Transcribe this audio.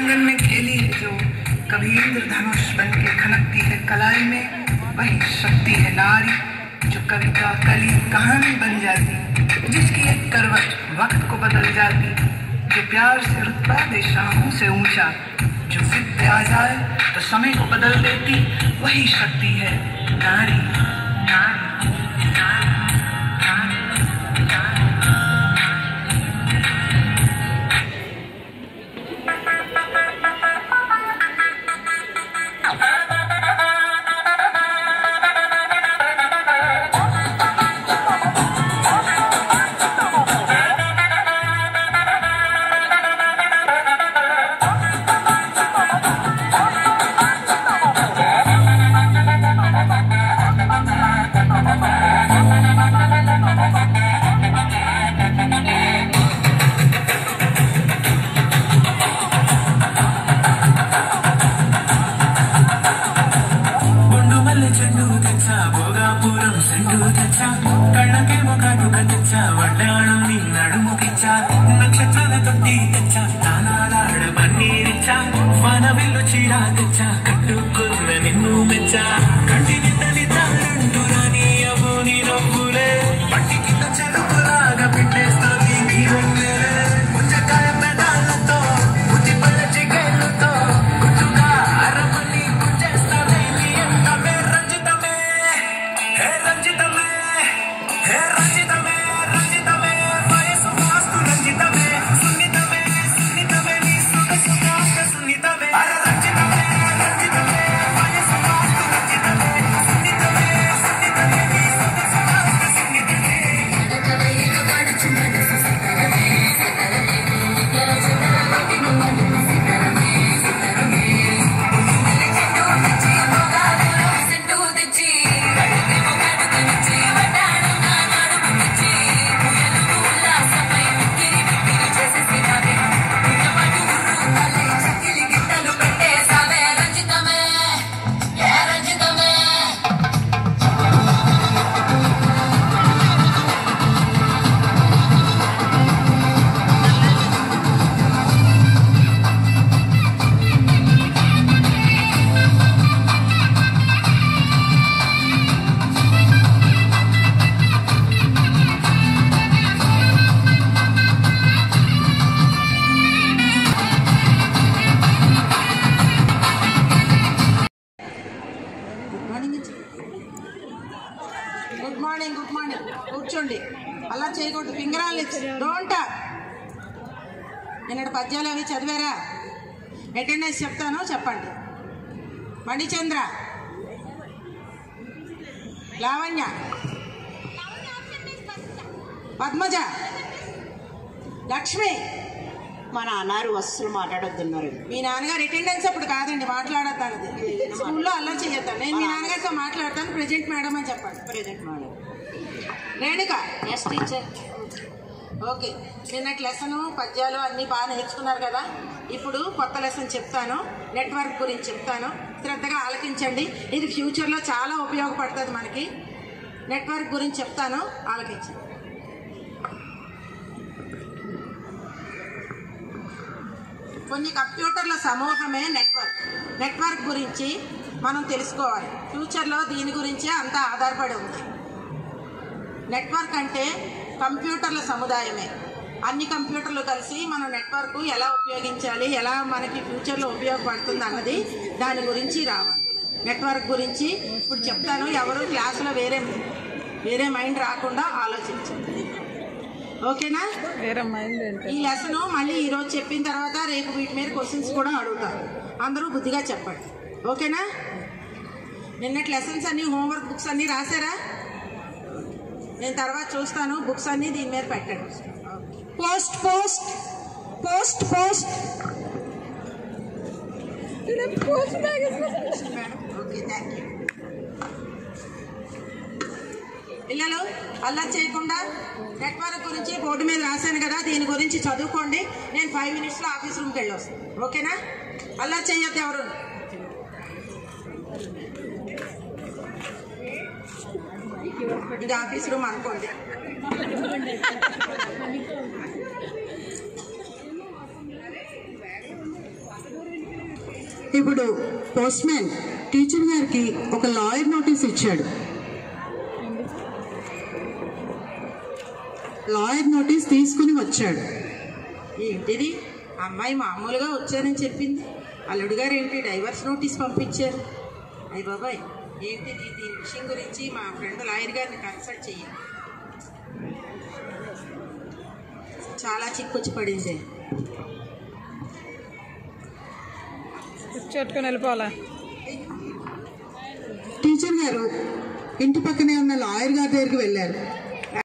आंगन में खेली है जो कभी इंद्रधनुष बन के खनकती है कलाई में वही शक्ति है नारी जो कविता कली कहानी बन जाती जिसकी एक करवट वक्त को बदल जाती जो प्यार से रुतबा दे शाहों से ऊंचा जो जिद पे आ जाए तो समय को बदल देती वही शक्ति है नारी नारी नारी नारी नारी గుండు మల్లె చెండు తెచ్చా భోగాపురం సెండు తెచ్చా కళ్ళకేమో కాటుక తెచ్చా వడ్డాణం నీ నడుముకిచ్చా నక్షత్రాల తొట్టి తెచ్చా తానాలాడ పన్నీరిచ్చా వన విల్లు చీర తెచ్చా కట్టుకున్న నిన్ను మెచ్చా కంటి నిండని తారంటు రాని అవు నీ నవ్వులే పట్టి కింద చెరుకులాగా పెట్టేస్తుంది నీ వెన్నెలే పుంజకాయ పెదాలతో బుద్ధి పళ్ళ చికెళ్ళతో గుట్టుగా అరమని గుంజేస్తావే నీ అందమే రంజితమే హే రంజితమే హే రంజితమే రంజితమే వయసు వాస్తు రంజితమే సున్నితమే సున్నితమే నీ సొగసు కాస్త సున్నితమే అరే రంజితమే రంజితమే వయసు వాస్తు రంజితమే సున్నితమే సున్నితమే నీ సొగసు కాస్త సున్నితమే గుడ్ మార్నింగ్ ఇచ్చి. గుడ్ మార్నింగ్ గుడ్ మార్నింగ్ కూర్చోండి అలా చేయకూడదు ఫింగరాలు డోంట్ నిన్నటి పద్యాలు అవి చదివారా అటెండెన్స్ చెప్తాను చెప్పండి మణిచంద్ర లావణ్య పద్మజ లక్ష్మి మా నాన్నారు వస్తువులు మాట్లాడొద్దున్నారు మీ నాన్నగారు అటెండెన్స్ అప్పుడు కాదండి మాట్లాడతాను స్కూల్లో అల్లరి చేయొద్దాను నేను మీ నాన్నగారితో మాట్లాడతాను ప్రెజెంట్ మేడం అని చెప్పండి present madam Renuka yes teacher okay నిన్నటి లెసన్ పద్యాలు అన్నీ బాగా నేర్చుకున్నారు కదా ఇప్పుడు కొత్త లెసన్ చెప్తాను నెట్వర్క్ గురించి చెప్తాను శ్రద్ధగా ఆలకించండి ఇది ఫ్యూచర్లో చాలా ఉపయోగపడుతుంది మనకి నెట్వర్క్ గురించి చెప్తాను ఆలకించండి కొన్ని కంప్యూటర్ల సమూహమే నెట్వర్క్ నెట్వర్క్ గురించి మనం తెలుసుకోవాలి ఫ్యూచర్లో దీని గురించే అంతా ఆధారపడి ఉంది నెట్వర్క్ అంటే కంప్యూటర్ల సముదాయమే అన్ని కంప్యూటర్లు కలిసి మనం నెట్వర్క్ ఎలా ఉపయోగించాలి ఎలా మనకి ఫ్యూచర్లో ఉపయోగపడుతుంది అన్నది దాని గురించి రావాలి నెట్వర్క్ గురించి ఇప్పుడు చెప్తాను ఎవరు క్లాసులో వేరే వేరే మైండ్ రాకుండా ఆలోచించండి ఓకేనా ఈ లెసన్ మళ్ళీ ఈరోజు చెప్పిన తర్వాత రేపు వీటి మీద క్వశ్చన్స్ కూడా అడుగుతారు అందరూ బుద్ధిగా చెప్పండి ఓకేనా నిన్నటి లెసన్స్ అన్ని హోంవర్క్ బుక్స్ అన్నీ రాశారా నేను తర్వాత చూస్తాను బుక్స్ అన్నీ దీని మీద పెట్టండి post post post post madam okay thank you పిల్లలు అల్లరి చేయకుండా నెట్వర్క్ గురించి బోర్డు మీద రాశాను కదా దీని గురించి చదువుకోండి నేను ఫైవ్ మినిట్స్లో ఆఫీస్ రూమ్కి వెళ్ళి వస్తాను ఓకేనా అల్లరి చేయొద్దు ఎవరు ఇది ఆఫీస్ రూమ్ అనుకోండి ఇప్పుడు పోస్ట్మెన్ టీచర్ గారికి ఒక లాయర్ నోటీస్ ఇచ్చాడు లాయర్ నోటీస్ తీసుకుని వచ్చాడు ఏంటిది అమ్మాయి మామూలుగా వచ్చానని చెప్పింది అల్లుడు గారు ఏంటి డైవర్స్ నోటీస్ పంపించారు అయ్య బాబాయ్ ఏంటిది దీని విషయం గురించి మా ఫ్రెండ్ లాయర్ గారిని కన్సల్ట్ చెయ్యాలి చాలా చిక్కొచ్చి పడింది చెట్టుకొని వెళ్ళిపోవాలా టీచర్ గారు ఇంటి పక్కనే ఉన్న లాయర్ గారి దగ్గరికి వెళ్ళారు